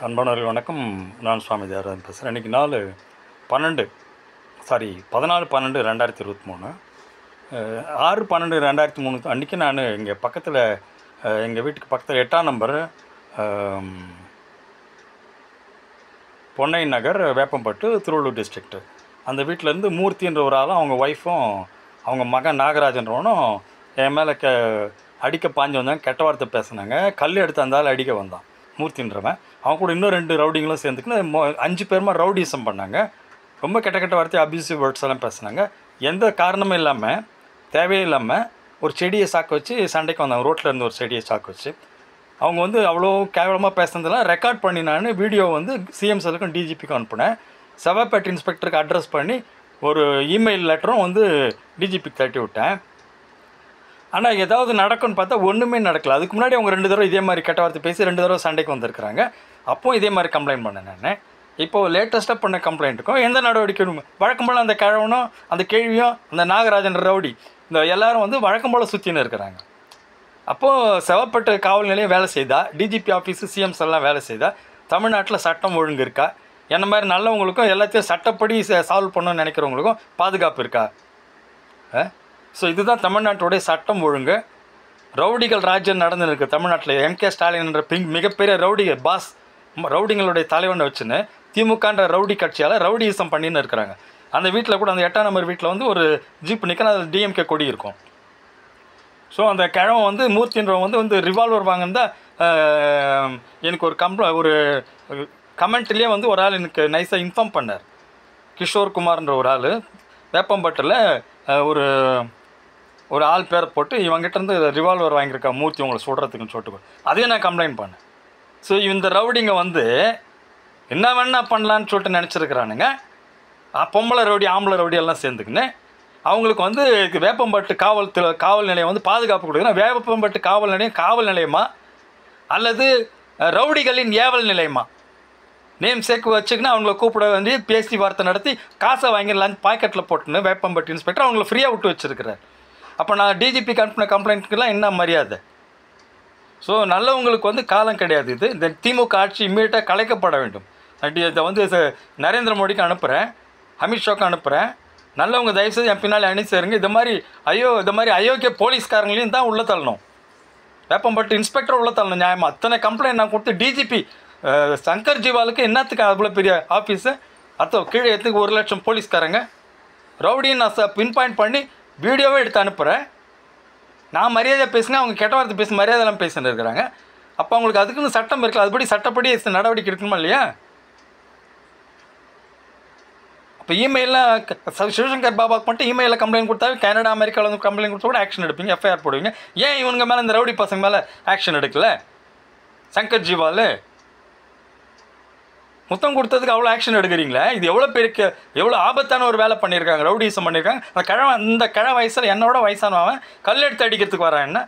அன்பானவர்கள் வணக்கம் நான் சுவாமி தேவராஜன் பேசுகிறேன் இன்றைக்கி நாலு பன்னெண்டு சாரி பதினாலு பன்னெண்டு ரெண்டாயிரத்தி இருபத்தி மூணு அஹ், ஆறு பன்னெண்டு ரெண்டாயிரத்தி மூணு அன்றைக்கி நான் இங்கே பக்கத்தில் எங்கள் வீட்டுக்கு பக்கத்தில் எட்டாம் நம்பர் பொன்னை நகர் வேப்பம்பட்டு திருவள்ளூர் டிஸ்ட்ரிக்ட்டு அந்த வீட்டிலேருந்து மூர்த்தின்ற ஒரு ஆளும் அவங்க ஒய்ஃபும் அவங்க மகன் நாகராஜன்றவனும் என் மேலே க அடிக்க பாஞ்சு வந்தாங்க கெட்ட வார்த்தை பேசுனாங்க கல் எடுத்து அந்த ஆள் அடிக்க வந்தான் மூர்த்தின்றவன் அவன் கூட இன்னும் ரெண்டு ரவுடிங்களும் சேர்ந்துக்கின்னு மொ- அஞ்சு பேருமா ரவுடிசம் பண்ணாங்க ரொம்ப கெட்ட கெட்ட வார்த்தை அபியூசிவ் வேர்ட்ஸ் எல்லாம் பேசுனாங்க எந்த காரணமும் இல்லாமல் தேவையே இல்லாமல் ஒரு செடியை சாக்கு வச்சு சண்டைக்கு வந்தாங்க ரோட்டில் இருந்து ஒரு செடியை சாக்கு வச்சு அவங்க வந்து அவ்வளோ கேவலமாக பேசுனதெல்லாம் ரெக்கார்ட் பண்ணி நான் வீடியோ வந்து சிஎம் செல்லுக்கும் டிஜிபிக்கும் அனுப்புனேன் செவ்வாய்ப்பேட்டை இன்ஸ்பெக்டருக்கு அட்ரஸ் பண்ணி ஒரு இமெயில் லெட்டரும் வந்து டிஜிபிக்கு தட்டி விட்டேன் ஆனால் ஏதாவது நடக்கும்னு பார்த்தா ஒன்றுமே நடக்கல அதுக்கு முன்னாடி அவங்க ரெண்டு தடவை இதே மாதிரி கெட்ட வார்த்தை பேசி ரெண்டு தடவை சண்டைக்கு வந்திருக்கிறாங்க அப்போ இதே மாதிரி கம்ப்ளைண்ட் பண்ணேன் நான் இப்போது லேட்டஸ்ட்டாக பண்ண கம்ப்ளைண்ட்டுக்கும் எந்த நடவடிக்கையும் வழக்கம் போல் அந்த கிழவனும் அந்த கேள்வியும் அந்த நாகராஜன் ரவுடி இந்த எல்லாரும் வந்து வழக்கம் போல் சுற்றின்னு இருக்கிறாங்க அப்போது செவப்பட்டு காவல் நிலையம் வேலை செய்தா டிஜிபி ஆஃபீஸு சிஎம்ஸ் எல்லாம் வேலை செய்தா தமிழ்நாட்டில் சட்டம் ஒழுங்கு இருக்கா என்ன மாதிரி நல்லவங்களுக்கும் எல்லாத்தையும் சட்டப்படி சால்வ் பண்ணணும்னு நினைக்கிறவங்களுக்கும் பாதுகாப்பு இருக்கா ஸோ இதுதான் தமிழ்நாட்டுடைய சட்டம் ஒழுங்கு ரவுடிகள் ராஜ்யம் நடந்துன்னு இருக்கு தமிழ்நாட்டில் எம்கே ஸ்டாலின் என்ற பிங் மிகப்பெரிய ரவுடி பாஸ் ம- ரவுடிங்களுடைய தலைவனை வச்சுன்னு திமுகன்ற ரவுடி கட்சியால் ரவுடிசம் பண்ணின்னு இருக்கிறாங்க அந்த வீட்டில் கூட அந்த எட்டாம் நம்பர் வீட்டில் வந்து ஒரு ஜீப் நிற்க அது டிஎம்கே கொடி இருக்கும் ஸோ அந்த கிழவன் வந்து மூர்த்தின்றவன் வந்து வந்து ரிவால்வர் வாங்கினா எனக்கு ஒரு கம்ப்ள ஒரு கமெண்ட்லேயே வந்து ஒரு ஆள் எனக்கு நைஸாக இன்ஃபார்ம் பண்ணார் கிஷோர் குமார்ன்ற ஒரு ஆள் வேப்பம்பட்டில் அஹ், ஒரு ஒரு ஆள் பேரை போட்டு இவங்கிட்ட இருந்து ரிவால்வர் வாங்கியிருக்கா மூர்த்தி உங்களை சுடுறதுக்குன்னு சொல்லிட்டு அதையும் நான் கம்ப்ளைண்ட் பண்ணேன் ஸோ இந்த ரவுடிங்க வந்து என்ன வேணா பண்ணலான்னு சொல்லிட்டு நினச்சிருக்கிறானுங்க அஹ், பொம்பளை ரவுடி ஆம்பளை ரவுடி எல்லாம் சேர்ந்துக்கின்னு அவங்களுக்கு வந்து வேப்பம்பட்டு காவல் தி- காவல் நிலையம் வந்து பாதுகாப்பு கொடுக்கணும் வேப்பம்பட்டு காவல் நிலையம் காவல் நிலையமா அல்லது அஹ், ரவுடிகளின் ஏவல் நிலையமா நேம் சேக்கு வச்சுக்கின்னு அவங்கள கூப்பிட வேண்டி பேசி வார்த்தை நடத்தி காசை வாங்கி லஞ்ச் பாக்கெட்டில் போட்டுன்னு வேப்பம்பட்டு இன்ஸ்பெக்டர் அவங்கள ஃப்ரீயாக விட்டு வச்சிருக்கிறார் அப்போ நான் டிஜிபி அனுப்பின கம்ப்ளைண்ட்டுக்கெல்லாம் என்ன மரியாதை ஸோ நல்லவங்களுக்கு வந்து காலம் கிடையாது இது இந்த திமுக ஆட்சி இம்மீடியட்டாக கலைக்கப்பட வேண்டும் அப்படி இதை வந்து ச- நரேந்திர மோடிக்கு அனுப்புகிறேன் அமித்ஷாவுக்கு அனுப்புகிறேன் நல்லவங்க தயவுசெய்து என் பின்னாடி அணி சேருங்க இது மாதிரி ஐயோ இது மாதிரி அயோக்கிய போலீஸ்காரங்களையும் தான் உள்ள தள்ளணும் வேப்பம்பட்டு இன்ஸ்பெக்டர் உள்ள தள்ளணும் நியாயமா அத்தனை கம்ப்ளைண்ட் நான் கொடுத்து டிஜிபி சங்கர் ஜிவாலுக்கு என்னத்துக்கு அவ்வளோ பெரிய ஆஃபீஸு அத்தோ கீழே எத்துக்கு ஒரு லட்சம் போலீஸ்காரங்க ரவுடின்னு நான் பின் பாயிண்ட் பண்ணி வீடியோவே எடுத்து அனுப்புகிறேன் நான் மரியாதை பேசினா அவங்க கெட்ட வார்த்தை பேசி மரியாதைலாம் பேசின்னு இருக்கிறாங்க அப்போ அவங்களுக்கு அதுக்குன்னு சட்டம் இருக்குல்ல அதுபடி சட்டப்படி நடவடிக்கை எடுக்கணுமா இல்லையா அப்போ இமெயிலில் சிவசங்கர் பாபாக்கு மட்டும் இமெயிலில் கம்ப்ளைண்ட் கொடுத்தா கனடா அமெரிக்காவில் வந்து கம்ப்ளைண்ட் கொடுத்தா கூட ஆக்ஷன் எடுப்பீங்க எஃப்ஐஆர் போடுவீங்க ஏன் இவனுங்க மேலே இந்த ரவுடி பசங்க மேலே ஆக்ஷன் எடுக்கல சங்கர் ஜிவால் முத்தம் கொடுத்ததுக்கு அவ்வளோ ஆக்ஷன் எடுக்கிறீங்களே இது எவ்வளோ பேருக்கு எவ்வளோ ஆபத்தான ஒரு வேலை பண்ணியிருக்காங்க ரவுடிசம் பண்ணியிருக்காங்க அந்த கிழவன் இந்த கிழ வயசில் என்னோட வயசானவன் கல் எடுத்து அடிக்கிறதுக்கு வரான் என்ன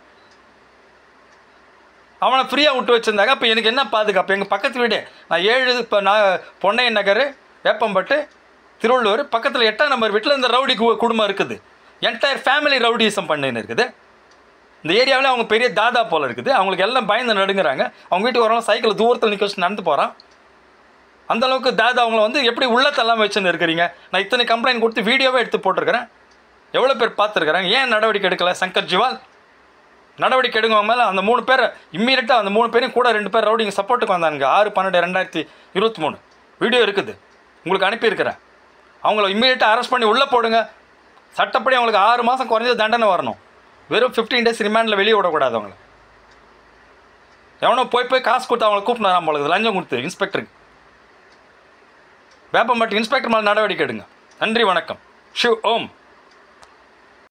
அவனை ஃப்ரீயாக விட்டு வச்சிருந்தாங்க அப்போ எனக்கு என்ன பாதுகாப்பு எங்கள் பக்கத்து வீடு நான் ஏழு இப்போ நான் பொன்னையன் நகர் வேப்பம்பட்டு திருவள்ளூர் பக்கத்தில் எட்டாம் நம்பர் வீட்டில் இந்த ரவுடி கு- குடும்பம் இருக்குது என்டையர் ஃபேமிலி ரவுடிசம் பண்ணின்னு இருக்குது இந்த ஏரியாவில் அவங்க பெரிய தாதா போல் இருக்குது அவங்களுக்கு எல்லாம் பயந்து நடுங்குறாங்க அவங்க வீட்டுக்கு வரவங்க சைக்கிள் தூரத்தில் நிற்க வச்சு நடந்து போகிறான் அந்த அளவுக்கு தாதா அவங்கள வந்து எப்படி உள்ளத்தெல்லாம் வச்சுன்னு இருக்கிறீங்க நான் இத்தனை கம்ப்ளைண்ட் கொடுத்து வீடியோவே எடுத்து போட்டிருக்கிறேன் எவ்வளோ பேர் பார்த்துருக்குறாங்க ஏன் நடவடிக்கை எடுக்கல சங்கர் ஜிவால் நடவடிக்கை எடுங்க அவங்க மேலே அந்த மூணு பேர் இம்மீடியட்டாக அந்த மூணு பேரையும் கூட ரெண்டு பேர் ரவுடிங்க சப்போர்ட்டுக்கு வந்தாங்க ஆறு பன்னெண்டு ரெண்டாயிரத்தி இருபத்தி மூணு வீடியோ இருக்குது உங்களுக்கு அனுப்பியிருக்கிறேன் அவங்கள இம்மீடியட்டாக அரெஸ்ட் பண்ணி உள்ளே போடுங்க சட்டப்படி அவங்களுக்கு ஆறு மாதம் குறைஞ்ச தண்டனை வரணும் வெறும் ஃபிஃப்டீன் டேஸ் ரிமாண்டில் வெளியே விடக்கூடாது அவங்கள எவனோ போய் போய் காசு கொடுத்து அவங்கள கூப்பிட்டு நம்மளுக்கு லஞ்சம் கொடுத்து இன்ஸ்பெக்டருக்கு வேப்பம்பட்டு இன்ஸ்பெக்டர் மேலே நடவடிக்கை எடுங்க நன்றி வணக்கம் ஷிவ் ஓம்